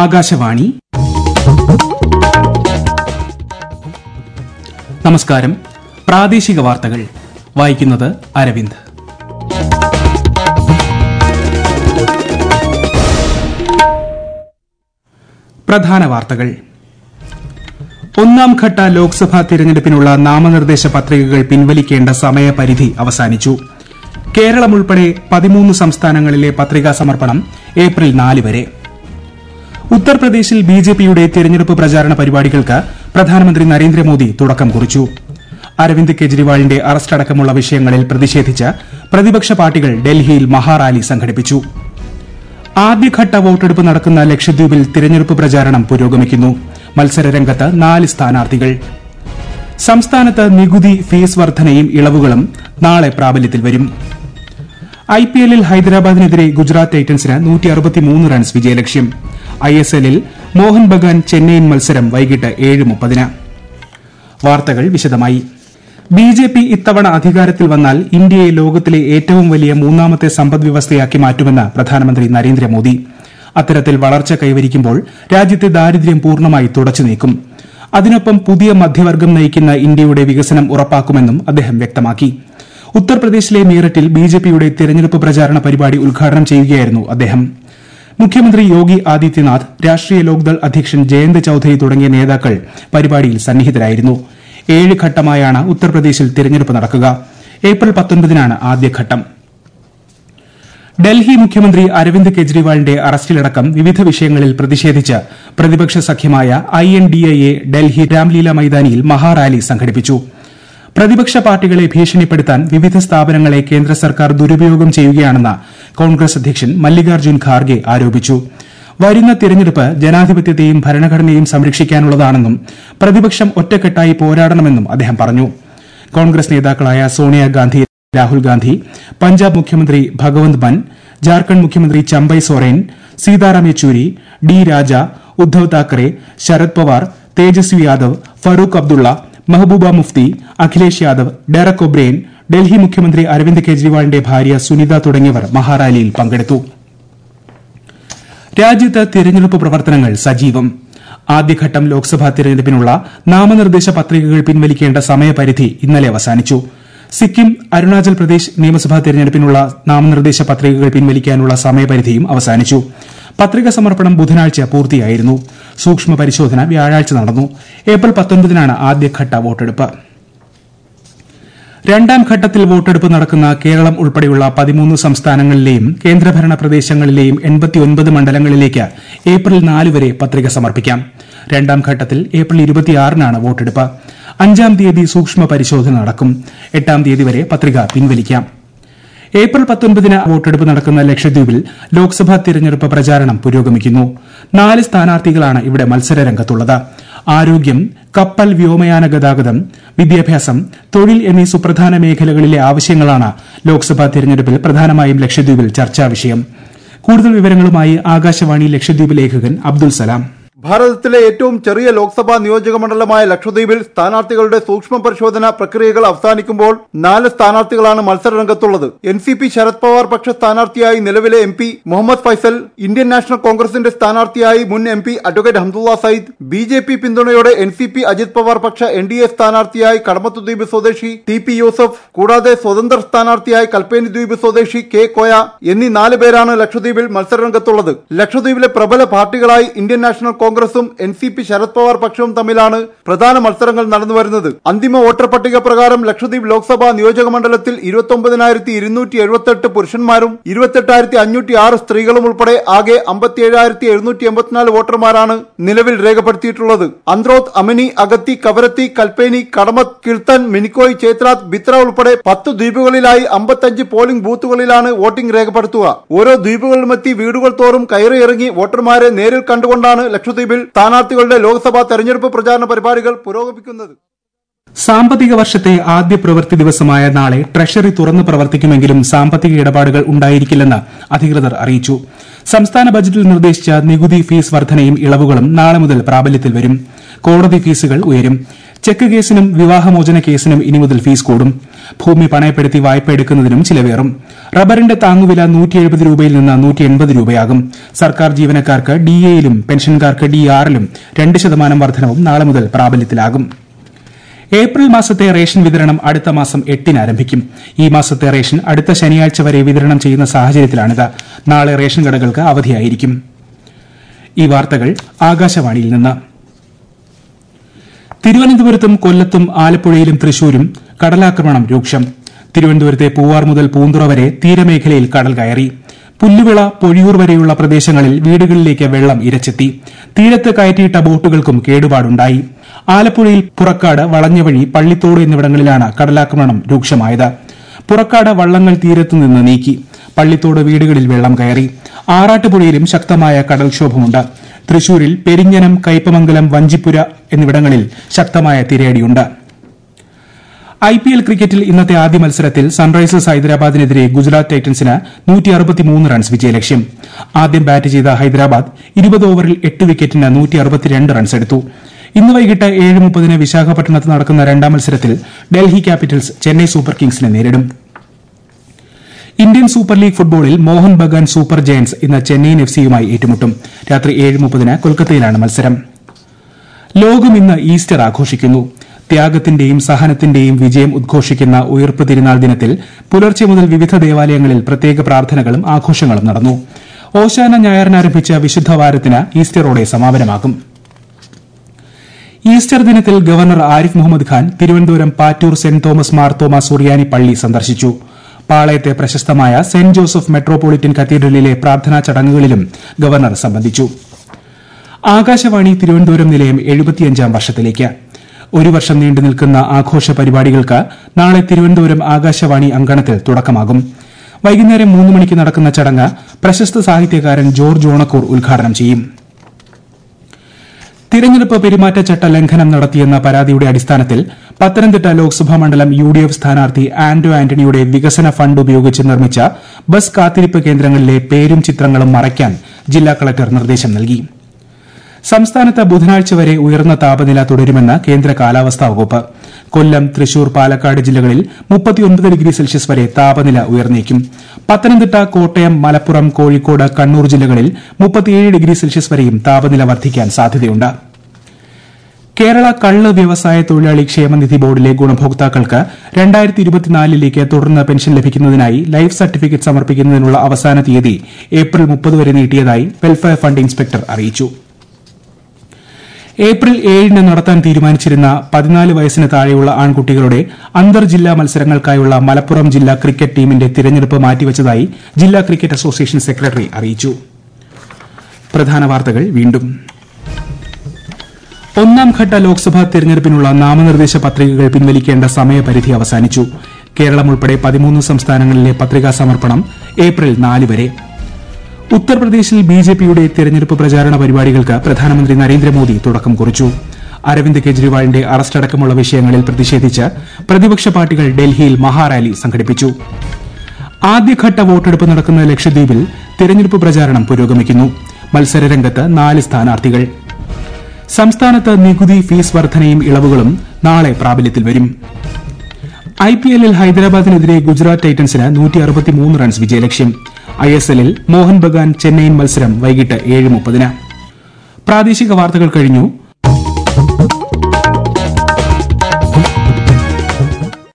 ആകാശവാണി നമസ്കാരം പ്രാദേശിക വാർത്തകൾ വായിക്കുന്നത് അരവിന്ദ് പ്രധാന വാർത്തകൾ ഒന്നാം ഘട്ട ലോക്സഭാ തിരഞ്ഞെടുപ്പിനുള്ള നാമനിർദ്ദേശ പത്രികകൾ പിൻവലിക്കേണ്ട സമയപരിധി അവസാനിച്ചു കേരളം ഉൾപ്പെടെ പതിമൂന്ന് സംസ്ഥാനങ്ങളിലെ പത്രികാ സമർപ്പണം ഏപ്രിൽ നാല് വരെ ഉത്തർപ്രദേശിൽ ബിജെപിയുടെ തിരഞ്ഞെടുപ്പ് പ്രചാരണ പരിപാടികൾക്ക് പ്രധാനമന്ത്രി നരേന്ദ്രമോദി തുടക്കം കുറിച്ചു അരവിന്ദ് കെജ്രിവാളിന്റെ അറസ്റ്റ് അടക്കമുള്ള വിഷയങ്ങളിൽ പ്രതിഷേധിച്ച് പ്രതിപക്ഷ പാർട്ടികൾ ഡൽഹിയിൽ മഹാറാലി സംഘടിപ്പിച്ചു ആദ്യഘട്ട വോട്ടെടുപ്പ് നടക്കുന്ന ലക്ഷദ്വീപിൽ തിരഞ്ഞെടുപ്പ് പ്രചാരണം പുരോഗമിക്കുന്നു മത്സരരംഗത്ത് നാല് സ്ഥാനാർത്ഥികൾ സംസ്ഥാനത്ത് നികുതി ഫീസ് വർധനയും ഇളവുകളും നാളെ പ്രാബല്യത്തിൽ വരും ഐപിഎല്ലിൽ ഹൈദരാബാദിനെതിരെ ഗുജറാത്ത് ടൈറ്റൻസിന് റൺസ് വിജയലക്ഷ്യം ഐഎസ്എല്ലിൽ മോഹൻ ബഗാൻ ചെന്നൈയിൻ മത്സരം വൈകിട്ട് ഏഴ് മുപ്പതിന് വാർത്തകൾ വിശദമായി ബി ജെ പി ഇത്തവണ അധികാരത്തിൽ വന്നാൽ ഇന്ത്യയെ ലോകത്തിലെ ഏറ്റവും വലിയ മൂന്നാമത്തെ സമ്പദ് വ്യവസ്ഥയാക്കി മാറ്റുമെന്ന് പ്രധാനമന്ത്രി നരേന്ദ്രമോദി അത്തരത്തിൽ വളർച്ച കൈവരിക്കുമ്പോൾ രാജ്യത്തെ ദാരിദ്ര്യം പൂർണ്ണമായി തുടച്ചു നീക്കും അതിനൊപ്പം പുതിയ മധ്യവർഗം നയിക്കുന്ന ഇന്ത്യയുടെ വികസനം ഉറപ്പാക്കുമെന്നും അദ്ദേഹം വ്യക്തമാക്കി ഉത്തർപ്രദേശിലെ മീററ്റിൽ ബിജെപിയുടെ തെരഞ്ഞെടുപ്പ് പ്രചാരണ പരിപാടി ഉദ്ഘാടനം ചെയ്യുകയായിരുന്നു അദ്ദേഹം മുഖ്യമന്ത്രി യോഗി ആദിത്യനാഥ് രാഷ്ട്രീയ ലോക്ദൾ അധ്യക്ഷൻ ജയന്ത് ചൌധരി തുടങ്ങിയ നേതാക്കൾ പരിപാടിയിൽ സന്നിഹിതരായിരുന്നു ഏഴ് ഘട്ടമായാണ് ഉത്തർപ്രദേശിൽ തിരഞ്ഞെടുപ്പ് നടക്കുക ഏപ്രിൽ പത്തൊൻപതിനാണ് ആദ്യഘട്ടം ഡൽഹി മുഖ്യമന്ത്രി അരവിന്ദ് കെജ്രിവാളിന്റെ അറസ്റ്റിലടക്കം വിവിധ വിഷയങ്ങളിൽ പ്രതിഷേധിച്ച് പ്രതിപക്ഷ സഖ്യമായ I N D I A Delhi Ramlila മൈതാനിയിൽ മഹാറാലി സംഘടിപ്പിച്ചു പ്രതിപക്ഷ പാർട്ടികളെ ഭീഷണിപ്പെടുത്താൻ വിവിധ സ്ഥാപനങ്ങളെ കേന്ദ്ര സർക്കാർ ദുരുപയോഗം ചെയ്യുകയാണെന്ന് കോൺഗ്രസ് അധ്യക്ഷൻ മല്ലികാർജ്ജുൻ ഖാർഗെ ആരോപിച്ചു വരുന്ന തിരഞ്ഞെടുപ്പ് ജനാധിപത്യത്തെയും ഭരണഘടനയെയും സംരക്ഷിക്കാനുള്ളതാണെന്നും പ്രതിപക്ഷം ഒറ്റക്കെട്ടായി പോരാടണമെന്നും അദ്ദേഹം പറഞ്ഞു കോൺഗ്രസ് നേതാക്കളായ സോണിയാഗാന്ധി രാഹുൽ ഗാന്ധി പഞ്ചാബ് മുഖ്യമന്ത്രി ഭഗവന്ത് മാൻ ജാർഖണ്ഡ് മുഖ്യമന്ത്രി ചമ്പൈ സോറൻ സീതാറാം യെച്ചൂരി ഡി രാജ ഉദ്ധവ് താക്കറെ ശരത് പവാർ തേജസ്വി യാദവ് ഫറൂഖ് അബ്ദുള്ള മെഹബൂബ മുഫ്തി അഖിലേഷ് യാദവ് ഡെറക് ഒബ്രെയിൻ ഡൽഹി മുഖ്യമന്ത്രി അരവിന്ദ് കെജ്രിവാളിന്റെ ഭാര്യ സുനിത തുടങ്ങിയവർ മഹാറാലിയിൽ പങ്കെടുത്തു രാജ്യത്ത് തിരഞ്ഞെടുപ്പ് പ്രവർത്തനങ്ങൾ സജീവം ആദ്യഘട്ടം ലോക്സഭാ തിരഞ്ഞെടുപ്പിനുള്ള നാമനിർദ്ദേശ പത്രികകൾ പിൻവലിക്കേണ്ട സമയപരിധി ഇന്നലെ അവസാനിച്ചു സിക്കിം അരുണാചൽ പ്രദേശ് നിയമസഭാ തിരഞ്ഞെടുപ്പിനുള്ള നാമനിർദ്ദേശ പത്രികകൾ പിൻവലിക്കാനുള്ള സമയപരിധിയും അവസാനിച്ചു പത്രിക സമർപ്പണം ബുധനാഴ്ച പൂർത്തിയായിരുന്നു സൂക്ഷ്മ പരിശോധന വ്യാഴാഴ്ച നടന്നു ഏപ്രിൽ പത്തൊൻപതിനാണ് ആദ്യഘട്ട വോട്ടെടുപ്പ് രണ്ടാം ഘട്ടത്തിൽ വോട്ടെടുപ്പ് നടക്കുന്ന കേരളം ഉൾപ്പെടെയുള്ള പതിമൂന്ന് സംസ്ഥാനങ്ങളിലെയും കേന്ദ്രഭരണ പ്രദേശങ്ങളിലെയും എൺപത്തിയൊൻപത് മണ്ഡലങ്ങളിലേക്ക് ഏപ്രിൽ നാല് വരെ പത്രിക സമർപ്പിക്കാം രണ്ടാം ഘട്ടത്തിൽ ഏപ്രിൽ ഇരുപത്തിയാറിനാണ് വോട്ടെടുപ്പ് അഞ്ചാം തീയതി സൂക്ഷ്മ പരിശോധന നടക്കും എട്ടാം തീയതി വരെ പത്രിക പിൻവലിക്കാം ഏപ്രിൽ പത്തൊൻപതിന് വോട്ടെടുപ്പ് നടക്കുന്ന ലക്ഷദ്വീപിൽ ലോക്സഭാ തിരഞ്ഞെടുപ്പ് പ്രചാരണം പുരോഗമിക്കുന്നു നാല് സ്ഥാനാർത്ഥികളാണ് ഇവിടെ മത്സരരംഗത്തുള്ളത് ആരോഗ്യം കപ്പൽ വ്യോമയാന ഗതാഗതം വിദ്യാഭ്യാസം തൊഴിൽ എന്നീ സുപ്രധാന മേഖലകളിലെ ആവശ്യങ്ങളാണ് ലോക്സഭാ തിരഞ്ഞെടുപ്പിൽ പ്രധാനമായും ലക്ഷദ്വീപിൽ ചർച്ചാ വിഷയം കൂടുതൽ വിവരങ്ങളുമായി ആകാശവാണി ലക്ഷദ്വീപ് ലേഖകൻ അബ്ദുൽ സലാം ഭാരതത്തിലെ ഏറ്റവും ചെറിയ ലോക്സഭാ നിയോജക മണ്ഡലമായ ലക്ഷദ്വീപിൽ സ്ഥാനാർത്ഥികളുടെ സൂക്ഷ്മ പരിശോധന പ്രക്രിയകൾ അവസാനിക്കുമ്പോൾ നാല് സ്ഥാനാർത്ഥികളാണ് മത്സരരംഗത്തുള്ളത് N C P Sharad Pawar പക്ഷ സ്ഥാനാർത്ഥിയായി നിലവിലെ M P Muhammad Faisal Indian National കോൺഗ്രസിന്റെ സ്ഥാനാർത്ഥിയായി മുൻ M P advocate Hamdullah Sayeed B J P പിന്തുണയോടെ N C P Ajit Pawar പക്ഷ എൻ ഡി എ സ്ഥാനാർത്ഥിയായി കടമത്തുദ്വീപ് സ്വദേശി ടി പി യൂസഫ് കൂടാതെ സ്വതന്ത്ര സ്ഥാനാർത്ഥിയായി കൽപ്പേനി ദ്വീപ് സ്വദേശി കെ കോയ എന്നീ നാല് പേരാണ് ലക്ഷദ്വീപിൽ മത്സരരംഗത്തുള്ളത് ലക്ഷദ്വീപിലെ പ്രബല പാർട്ടികളായി ഇന്ത്യൻ നാഷണൽ കോൺഗ്രസും N C P Sharad Pawar പക്ഷവും തമ്മിലാണ് പ്രധാന മത്സരങ്ങൾ നടന്നുവരുന്നത് അന്തിമ വോട്ടർ പട്ടിക പ്രകാരം ലക്ഷദ്വീപ് ലോക്സഭാ നിയോജക മണ്ഡലത്തിൽ ഇരുപത്തൊമ്പതിനായിരത്തി ഇരുന്നൂറ്റി എഴുപത്തെട്ട് പുരുഷന്മാരും ഇരുപത്തെട്ടായിരത്തി അഞ്ഞൂറ്റി ആറ് സ്ത്രീകളും ഉൾപ്പെടെ ആകെ അമ്പത്തിയേഴായിരത്തി എഴുന്നൂറ്റി എൺപത്തിനാല് വോട്ടർമാരാണ് നിലവിൽ രേഖപ്പെടുത്തിയിട്ടുള്ളത് അന്ത്രോത്ത് അമിനി അഗത്തി കവരത്തി കൽപ്പേനി കടമത്ത് കിർത്തൻ മിനിക്കോയ് ചേത്രാത്ത് ബിത്ര ഉൾപ്പെടെ പത്ത് ദ്വീപുകളിലായി അമ്പത്തഞ്ച് പോളിംഗ് ബൂത്തുകളിലാണ് വോട്ടിംഗ് രേഖപ്പെടുത്തുക ഓരോ ദ്വീപുകളിലുമെത്തി വീടുകൾ തോറും കയറിയിറങ്ങി വോട്ടർമാരെ നേരിൽ കണ്ടുകൊണ്ടാണ് ലക്ഷദ്വീപിൽ സ്ഥാനാർത്ഥികളുടെ ലോക്സഭാ തെരഞ്ഞെടുപ്പ് പ്രചാരണ പരിപാടികൾ പുരോഗമിക്കുന്നത് സാമ്പത്തിക വർഷത്തെ ആദ്യ പ്രവൃത്തി ദിവസമായ നാളെ ട്രഷറി തുറന്ന് പ്രവർത്തിക്കുമെങ്കിലും സാമ്പത്തിക ഇടപാടുകൾ ഉണ്ടായിരിക്കില്ലെന്ന് അധികൃതർ അറിയിച്ചു സംസ്ഥാന ബജറ്റിൽ നിർദ്ദേശിച്ച നികുതി ഫീസ് വർധനയും ഇളവുകളും നാളെ മുതൽ പ്രാബല്യത്തിൽ വരും കോടതി ഫീസുകൾ ഉയരും ചെക്ക് കേസിനും വിവാഹമോചന കേസിനും ഇനി മുതൽ ഫീസ് കൂടും ഭൂമി പണയപ്പെടുത്തി വായ്പ എടുക്കുന്നതിനും ചിലവേറും റബ്ബറിന്റെ താങ്ങുവില നൂറ്റി എഴുപത് രൂപയിൽ നിന്ന് നൂറ്റി എൺപത് രൂപയാകും സർക്കാർ ജീവനക്കാർക്ക് ഡി എയിലും പെൻഷൻകാർക്ക് ഡി ആറിലും രണ്ട് ശതമാനം വർധനവും നാളെ മുതൽ പ്രാബല്യത്തിലാകും ഏപ്രിൽ മാസത്തെ റേഷൻ വിതരണം അടുത്ത മാസം എട്ടിന് ആരംഭിക്കും ഈ മാസത്തെ റേഷൻ അടുത്ത ശനിയാഴ്ച വരെ വിതരണം ചെയ്യുന്ന സാഹചര്യത്തിലാണിത് നാളെ റേഷൻ കടകൾക്ക് അവധിയായിരിക്കും ഈ വാർത്തകൾ ആകാശവാണിയിൽ നിന്ന് തിരുവനന്തപുരത്തും കൊല്ലത്തും ആലപ്പുഴയിലും തൃശൂരും കടലാക്രമണം രൂക്ഷം തിരുവനന്തപുരത്തെ പൂവാർ മുതൽ പൂന്തുറ വരെ തീരമേഖലയിൽ കടൽ കയറി പുല്ലുവിള പൊഴിയൂർ വരെയുള്ള പ്രദേശങ്ങളിൽ വീടുകളിലേക്ക് വെള്ളം ഇരച്ചെത്തി തീരത്ത് കയറ്റിയിട്ട ബോട്ടുകൾക്കും കേടുപാടുണ്ടായി ആലപ്പുഴയിൽ പുറക്കാട് വളഞ്ഞവഴി പള്ളിത്തോട് എന്നിവിടങ്ങളിലാണ് കടലാക്രമണം രൂക്ഷമായത് പുറക്കാട് വള്ളങ്ങൾ തീരത്തുനിന്ന് നീക്കി പള്ളിത്തോട് വീടുകളിൽ വെള്ളം കയറി ആറാട്ടുപുഴയിലും ശക്തമായ കടൽക്ഷോഭമുണ്ട് തൃശൂരിൽ പെരിഞ്ഞനം കയ്പമംഗലം വഞ്ചിപ്പുര എന്നിവിടങ്ങളിൽ ശക്തമായ തിരയടിയുണ്ട് ഐ പി എൽ ക്രിക്കറ്റിൽ ഇന്നത്തെ ആദ്യ മത്സരത്തിൽ സൺറൈസേഴ്സ് ഹൈദരാബാദിനെതിരെ ഗുജറാത്ത് ടൈറ്റൻസിന് റൺസ് വിജയലക്ഷ്യം ആദ്യം ബാറ്റ് ചെയ്ത ഹൈദരാബാദ് ഇരുപത് ഓവറിൽ എട്ട് വിക്കറ്റിന് റൺസ് എടുത്തു ഇന്ന് വൈകിട്ട് ഏഴ് മുപ്പതിന് വിശാഖപട്ടണത്ത് നടക്കുന്ന രണ്ടാം മത്സരത്തിൽ ഡൽഹി ക്യാപിറ്റൽസ് ചെന്നൈ സൂപ്പർ കിങ്സിനെ നേരിടും ഇന്ത്യൻ സൂപ്പർ ലീഗ് ഫുട്ബോളിൽ മോഹൻ ബഗാൻ സൂപ്പർ ജയന്റ്സ് ഇന്ന് ചെന്നൈയിൻ എഫ് സിയുമായി ഏറ്റുമുട്ടും രാത്രി ഏഴ് മുപ്പതിന് കൊൽക്കത്തയിലാണ് മത്സരം ലോകം ഇന്ന് ഈസ്റ്റർ ആഘോഷിക്കുന്നു ത്യാഗത്തിന്റെയും സഹനത്തിന്റെയും വിജയം ഉദ്ഘോഷിക്കുന്ന ഉയർപ്പ് തിരുനാൾ ദിനത്തിൽ പുലർച്ചെ മുതൽ വിവിധ ദേവാലയങ്ങളിൽ പ്രത്യേക പ്രാർത്ഥനകളും ആഘോഷങ്ങളും നടന്നു ഓശാന ഞായറിന് ആരംഭിച്ച വിശുദ്ധ വാരത്തിന് ഈസ്റ്ററോടെ സമാപനമാകും ഈസ്റ്റർ ദിനത്തിൽ governor Arif Mohammad Khan Thiruvananthapuram Pattoor Saint Thomas Mar Thomas സുറിയാനി പള്ളി സന്ദർശിച്ചു പാളയത്തെ പ്രശസ്തമായ സെന്റ് ജോസഫ് മെട്രോപൊളിറ്റൻ കത്തീഡ്രലിലെ പ്രാർത്ഥനാ ചടങ്ങുകളിലും ഗവർണർ സംബന്ധിച്ചു ആകാശവാണി തിരുവനന്തപുരം നിലയം എഴുപത്തിയഞ്ചാം വർഷത്തിലേക്ക് ഒരു വർഷം നീണ്ടു നിൽക്കുന്ന ആഘോഷ പരിപാടികൾക്ക് നാളെ തിരുവനന്തപുരം ആകാശവാണി അങ്കണത്തിൽ തുടക്കമാകും വൈകുന്നേരം മൂന്ന് മണിക്ക് നടക്കുന്ന ചടങ്ങ് പ്രശസ്ത സാഹിത്യകാരൻ ജോർജ് ഓണക്കൂർ ഉദ്ഘാടനം ചെയ്യും തിരഞ്ഞെടുപ്പ് പെരുമാറ്റച്ചട്ട ലംഘനം നടത്തിയെന്ന പരാതിയുടെ അടിസ്ഥാനത്തിൽ പത്തനംതിട്ട ലോക്സഭാ മണ്ഡലം യു ഡി എഫ് സ്ഥാനാർത്ഥി ആന്റോ ആന്റണിയുടെ വികസന ഫണ്ട് ഉപയോഗിച്ച് നിർമ്മിച്ച ബസ് കാത്തിരിപ്പ് കേന്ദ്രങ്ങളിലെ പേരും ചിത്രങ്ങളും മറയ്ക്കാൻ ജില്ലാ കളക്ടർ നിർദ്ദേശം നൽകി സംസ്ഥാനത്ത് ബുധനാഴ്ച വരെ ഉയർന്ന താപനില തുടരുമെന്ന് കേന്ദ്ര കാലാവസ്ഥാ വകുപ്പ് കൊല്ലം തൃശൂർ പാലക്കാട് ജില്ലകളിൽ മുപ്പത്തിയൊൻപത് ഡിഗ്രി സെൽഷ്യസ് വരെ താപനില ഉയർന്നേക്കും പത്തനംതിട്ട കോട്ടയം മലപ്പുറം കോഴിക്കോട് കണ്ണൂർ ജില്ലകളിൽ മുപ്പത്തിയേഴ് ഡിഗ്രി സെൽഷ്യസ് വരെയും താപനില വർദ്ധിക്കാൻ സാധ്യതയുണ്ട് കേരള കള്ള് വ്യവസായ തൊഴിലാളി ക്ഷേമനിധി ബോർഡിലെ ഗുണഭോക്താക്കൾക്ക് രണ്ടായിരത്തി ഇരുപത്തിനാലിലേക്ക് തുടർന്ന് പെൻഷൻ ലഭിക്കുന്നതിനായി ലൈഫ് സർട്ടിഫിക്കറ്റ് സമർപ്പിക്കുന്നതിനുള്ള അവസാന തീയതി ഏപ്രിൽ മുപ്പത് വരെ നീട്ടിയതായി വെൽഫെയർ ഫണ്ട് ഇൻസ്പെക്ടർ അറിയിച്ചു ഏപ്രിൽ ഏഴിന് നടത്താൻ തീരുമാനിച്ചിരുന്ന പതിനാല് വയസ്സിന് താഴെയുള്ള ആൺകുട്ടികളുടെ അന്തർ ജില്ലാ മത്സരങ്ങൾക്കായുള്ള മലപ്പുറം ജില്ലാ ക്രിക്കറ്റ് ടീമിന്റെ തിരഞ്ഞെടുപ്പ് മാറ്റിവച്ചതായി ജില്ലാ ക്രിക്കറ്റ് അസോസിയേഷൻ സെക്രട്ടറി അറിയിച്ചു പ്രധാന വാർത്തകൾ വീണ്ടും ഒന്നാം ഘട്ട ലോക്സഭാ തെരഞ്ഞെടുപ്പിനുള്ള നാമനിർദ്ദേശ പത്രികകൾ പിൻവലിക്കേണ്ട സമയപരിധി അവസാനിച്ചു കേരളം ഉൾപ്പെടെ പതിമൂന്ന് സംസ്ഥാനങ്ങളിലെ പത്രികാ സമർപ്പണം ഏപ്രിൽ നാല് വരെ ഉത്തർപ്രദേശിൽ ബിജെപിയുടെ തെരഞ്ഞെടുപ്പ് പ്രചാരണ പരിപാടികൾക്ക് പ്രധാനമന്ത്രി നരേന്ദ്രമോദി തുടക്കം കുറിച്ചു അരവിന്ദ് കെജ്രിവാളിന്റെ അറസ്റ്റ് അടക്കമുള്ള വിഷയങ്ങളിൽ പ്രതിഷേധിച്ച് പ്രതിപക്ഷ പാർട്ടികൾ ഡൽഹിയിൽ മഹാറാലി സംഘടിപ്പിച്ചു ആദ്യഘട്ട വോട്ടെടുപ്പ് നടക്കുന്ന ലക്ഷദ്വീപിൽ തെരഞ്ഞെടുപ്പ് പ്രചാരണം പുരോഗമിക്കുന്നു മത്സരരംഗത്ത് നാല് സ്ഥാനാർത്ഥികൾ സംസ്ഥാനത്ത് നികുതി ഫീസ് വർധനയും ഇളവുകളും നാളെ പ്രാബല്യത്തിൽ വരും ഐ പി എല്ലിൽ ഹൈദരാബാദിനെതിരെ ഗുജറാത്ത് ടൈറ്റൻസിന് റൺസ് വിജയലക്ഷ്യം ഐ എസ് എല്ലിൽ മോഹൻ ബഗാൻ ചെന്നൈയിൻ മത്സരം വൈകിട്ട് ഏഴ് മുപ്പതിന് പ്രാദേശിക വാർത്തകൾ കഴിഞ്ഞു